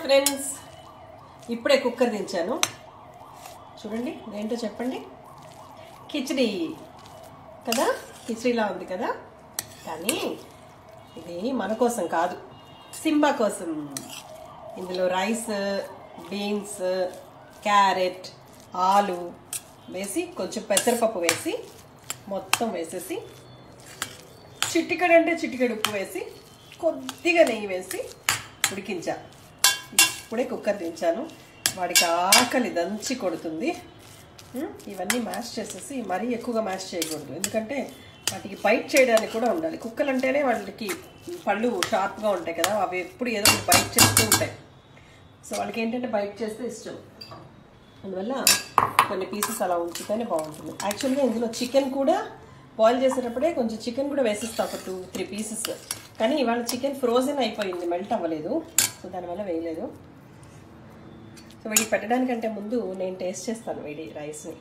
Friends ఇప్పుడే cooker దించాను చూడండి ఏంటో చెప్పండి కిచిడి కదా కిచిడిలా ఉంది కదా కానీ ఇది మన కోసం కాదు సింబా కోసం ఇందులో రైస్ బీన్స్ క్యారెట్ ఆలు వేసి కొంచెం పెసరపప్పు వేసి మొత్తం వేసేసి చిటికెడు అంటే చిటికెడు ఉప్పు వేసి కొద్దిగా నెయ్యి వేసి ఉడికించా ఇప్పుడే కుక్కర్ దించాను వాడికి ఆకలి దంచి కొడుతుంది ఉమ్, ఇవన్నీ మ్యాష్ చేసేసి మరీ ఎక్కువగా మ్యాష్ చేయకూడదు ఎందుకంటే వాటికి బైట్ చేయడానికి కూడా ఉండాలి కుక్కలు అంటేనే వాళ్ళకి పళ్ళు షార్ప్గా ఉంటాయి కదా అవి ఎప్పుడు ఏదో ఒకటి బైట్ చేస్తూ ఉంటాయి సో వాళ్ళకి ఏంటంటే బైట్ చేస్తే ఇష్టం అందువల్ల కొన్ని పీసెస్ అలా ఉంచితేనే బాగుంటుంది యాక్చువల్గా ఇందులో చికెన్ కూడా బాయిల్ చేసేటప్పుడే కొంచెం చికెన్ కూడా వేసిస్తా ఒక టూ త్రీ పీసెస్ కానీ ఇవాళ చికెన్ ఫ్రోజన్ అయిపోయింది మెల్ట్ అవ్వలేదు సో దానివల్ల వేయలేదు సో వీడికి పెట్టడానికంటే ముందు నేను టేస్ట్ చేస్తాను వీడి రైస్ని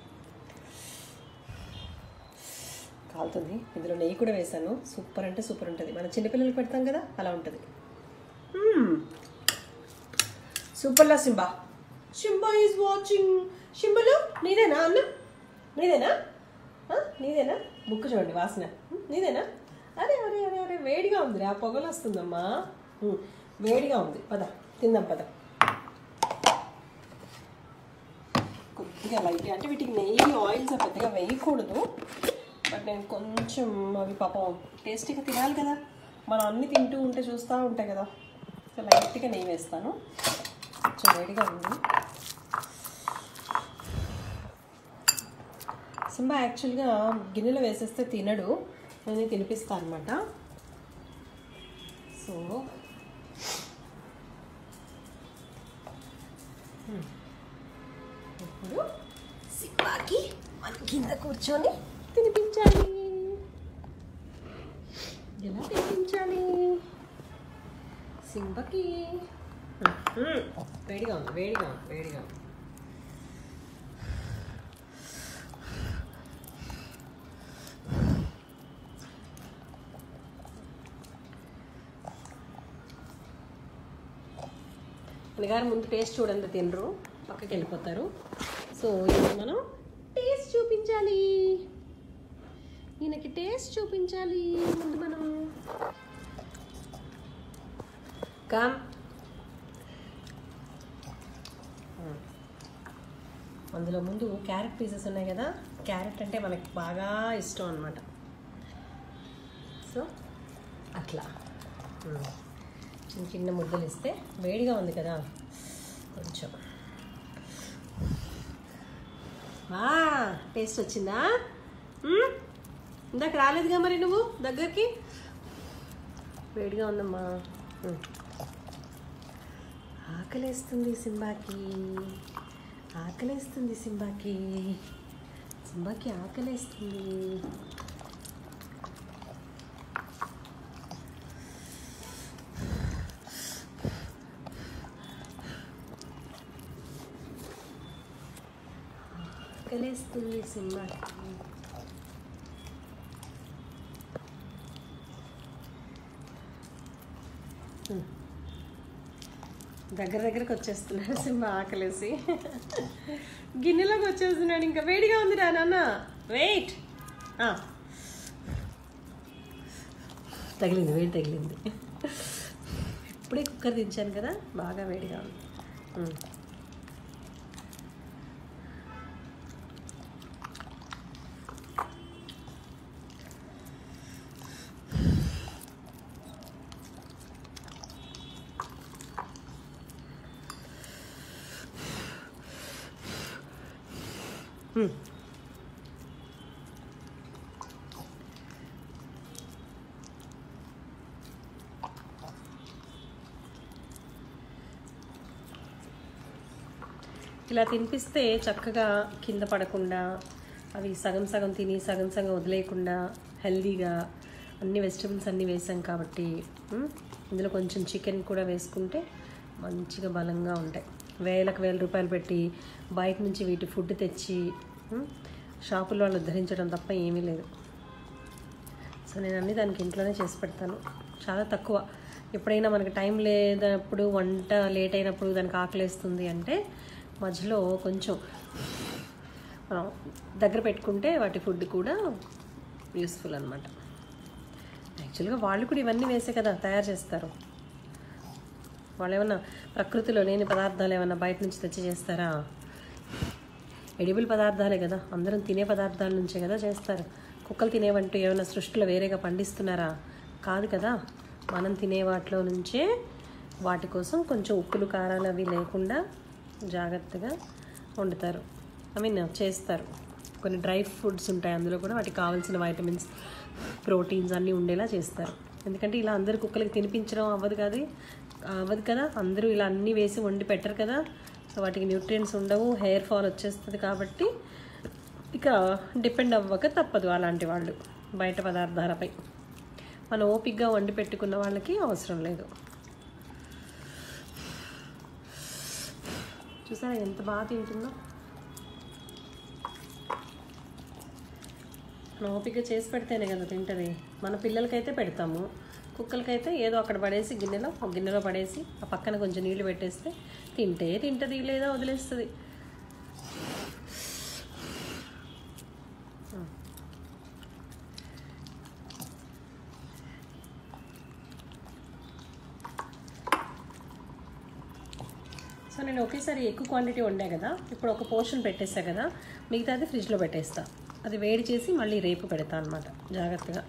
కాలుతుంది ఇందులో నెయ్యి కూడా వేసాను సూపర్ అంటే సూపర్ ఉంటుంది మన చిన్నపిల్లలకి పెడతాం కదా అలా ఉంటుంది సూపర్లా సింబా సింబా ఈజ్ వాచింగ్ సింబలు నీదేనా అన్న నీదేనా ఆ, నీదేనా బుక్ చూడండి వాసన ఉమ్, నీదేనా అరే అరే అరే అరే వేడిగా ఉంది ఆ పొగలు వస్తుందమ్మా ఉమ్, వేడిగా ఉంది పద తిందాం పద కొద్దిగా లైట్ అంటే వీటికి నెయ్యి ఆయిల్స్ పెద్దగా వేయకూడదు బట్ నేను కొంచెం అవి పాపం టేస్టీగా తినాలి కదా మనం అన్ని తింటూ ఉంటే చూస్తూ ఉంటాయి కదా సో లైట్గా నెయ్యి వేస్తాను కొంచెం వేడిగా ఉంది సింబా యాక్చువల్గా గిన్నెలో వేసేస్తే తినడు నేను తినిపిస్తాను అనమాట సో ఇప్పుడు సింబాకి మనం కింద కూర్చొని తినిపించాలి ఎలా తినిపించాలి సింబకి వేడిగా ఉంది వేడిగా ఉంది వేడిగా ఉంది గారు ముందు టేస్ట్ చూడండి తినరు పక్కకి వెళ్ళిపోతారు సో ఇప్పుడు మనం టేస్ట్ చూపించాలి ఈయనకి టేస్ట్ చూపించాలి ముందు మనం కామ్ అందులో ముందు క్యారెట్ పీసెస్ ఉన్నాయి కదా క్యారెట్ అంటే మనకి బాగా ఇష్టం అనమాట సో అట్లా ఉమ్. చిన్న చిన్న ముద్దలు ఇస్తే వేడిగా ఉంది కదా కొంచెం వా టేస్ట్ వచ్చిందా ఉమ్? ఇందాక రాలేదుగా మరి నువ్వు దగ్గరికి వేడిగా ఉందమ్మా ఉమ్. ఆకలేస్తుంది సింబాకి ఆకలేస్తుంది సింబాకి సింబాకి ఆకలేస్తుంది ఆకలేస్తుంది సింబాకి ఉమ్. దగ్గర దగ్గరకు వచ్చేస్తున్నాడు సింహ ఆకలేసి గిన్నెలోకి వచ్చేస్తున్నాడు ఇంకా వేడిగా ఉంది రా నాన్న వెయిట్ తగిలింది వేడి తగిలింది ఇప్పుడే కుక్కర్ దించాను కదా బాగా వేడిగా ఉంది ఉమ్. ఉమ్. ఇలా తినిపిస్తే చక్కగా కింద పడకుండా అవి సగం సగం తిని సగం సగం వదిలేయకుండా హెల్దీగా అన్ని వెజిటబుల్స్ అన్నీ వేసాం కాబట్టి ఉమ్, ఇందులో కొంచెం చికెన్ కూడా వేసుకుంటే మంచిగా బలంగా ఉంటాయి వేలకు వేల రూపాయలు పెట్టి బయట నుంచి వీటి ఫుడ్ తెచ్చి ఉమ్, షాపుల వాళ్ళు ఉద్ధరించడం తప్ప ఏమీ లేదు సో నేను అన్ని దానికి ఇంట్లోనే చేసి పెడతాను చాలా తక్కువ ఎప్పుడైనా మనకి టైం లేనప్పుడు వంట లేట్ అయినప్పుడు దానికి ఆకలేస్తుంది అంటే మధ్యలో కొంచెం మనం దగ్గర పెట్టుకుంటే వాటి ఫుడ్ కూడా యూస్ఫుల్ అనమాట యాక్చువల్గా వాళ్ళు కూడా ఇవన్నీ వేసే కదా తయారు చేస్తారు వాళ్ళు ఏమన్నా ప్రకృతిలో లేని పదార్థాలు ఏమన్నా బయట నుంచి తెచ్చి చేస్తారా ఎడిబుల్ పదార్థాలే కదా అందరం తినే పదార్థాల నుంచే కదా చేస్తారు కుక్కలు తినేవంటూ ఏమైనా సృష్టిలో వేరేగా పండిస్తున్నారా కాదు కదా మనం తినే వాటిలో నుంచే వాటి కోసం కొంచెం ఉప్పులు కారాలు అవి లేకుండా జాగ్రత్తగా వండుతారు ఐ మీన్ చేస్తారు కొన్ని డ్రై ఫుడ్స్ ఉంటాయి అందులో కూడా వాటికి కావాల్సిన వైటమిన్స్ ప్రోటీన్స్ అన్నీ ఉండేలా చేస్తారు ఎందుకంటే ఇలా అందరు కుక్కలకి తినిపించడం అవ్వదు కాదు అవ్వదు కదా అందరూ ఇలా అన్నీ వేసి వండి పెట్టరు కదా సో వాటికి న్యూట్రియంట్స్ ఉండవు హెయిర్ ఫాల్ వచ్చేస్తుంది కాబట్టి ఇక డిపెండ్ అవ్వక తప్పదు అలాంటి వాళ్ళు బయట పదార్థాలపై మనం ఓపిక్గా వండి పెట్టుకున్న వాళ్ళకి అవసరం లేదు చూసారా ఎంత బాగా తింటుందో మనం ఓపిక చేసి పెడితేనే కదా తింటుంది మన పిల్లలకైతే పెడతాము కుక్కలకైతే ఏదో అక్కడ పడేసి గిన్నెలో ఒక గిన్నెలో పడేసి ఆ పక్కన కొంచెం నీళ్లు పెట్టేస్తే తింటే తింటుంది లేదా వదిలేస్తుంది సో నేను ఒకేసారి ఎక్కువ క్వాంటిటీ వండా కదా ఇప్పుడు ఒక పోర్షన్ పెట్టేస్తా కదా మిగతాది ఫ్రిడ్జ్లో పెట్టేస్తా అది వేడి చేసి మళ్ళీ రేపు పెడతా అనమాట జాగ్రత్తగా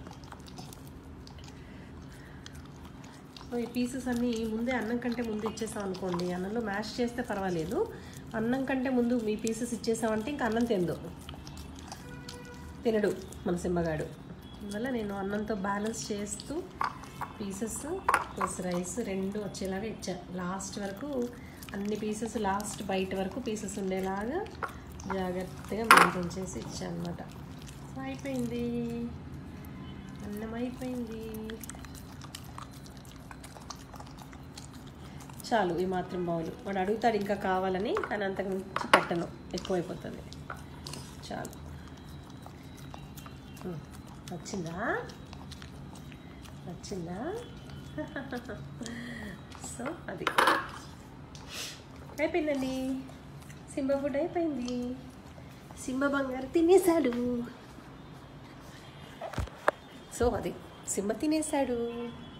సో ఈ పీసెస్ అన్నీ ముందే అన్నం కంటే ముందు ఇచ్చేసాం అనుకోండి అన్నంలో మ్యాష్ చేస్తే పర్వాలేదు అన్నం కంటే ముందు మీ పీసెస్ ఇచ్చేసామంటే ఇంకా అన్నం తిందు తినడు మన సింబగాడు అందువల్ల నేను అన్నంతో బ్యాలెన్స్ చేస్తూ పీసెస్ ప్లస్ రైస్ రెండు వచ్చేలాగా ఇచ్చాను లాస్ట్ వరకు అన్ని పీసెస్ లాస్ట్ బయట వరకు పీసెస్ ఉండేలాగా జాగ్రత్తగా మెయింటైన్ చేసి ఇచ్చాను అనమాట సో అయిపోయింది అన్నం అయిపోయింది చాలు ఈ మాత్రం బౌలు వాడు అడుగుతాడు ఇంకా కావాలని కానీ అంతకు మించి పెట్టను ఎక్కువైపోతుంది చాలు ఉమ్, నచ్చిందా నచ్చిందా సో అది అయిపోయిందండి సింబ ఫుడ్ అయిపోయింది సింబ బంగారు తినేశాడు సో అది సింబ తినేశాడు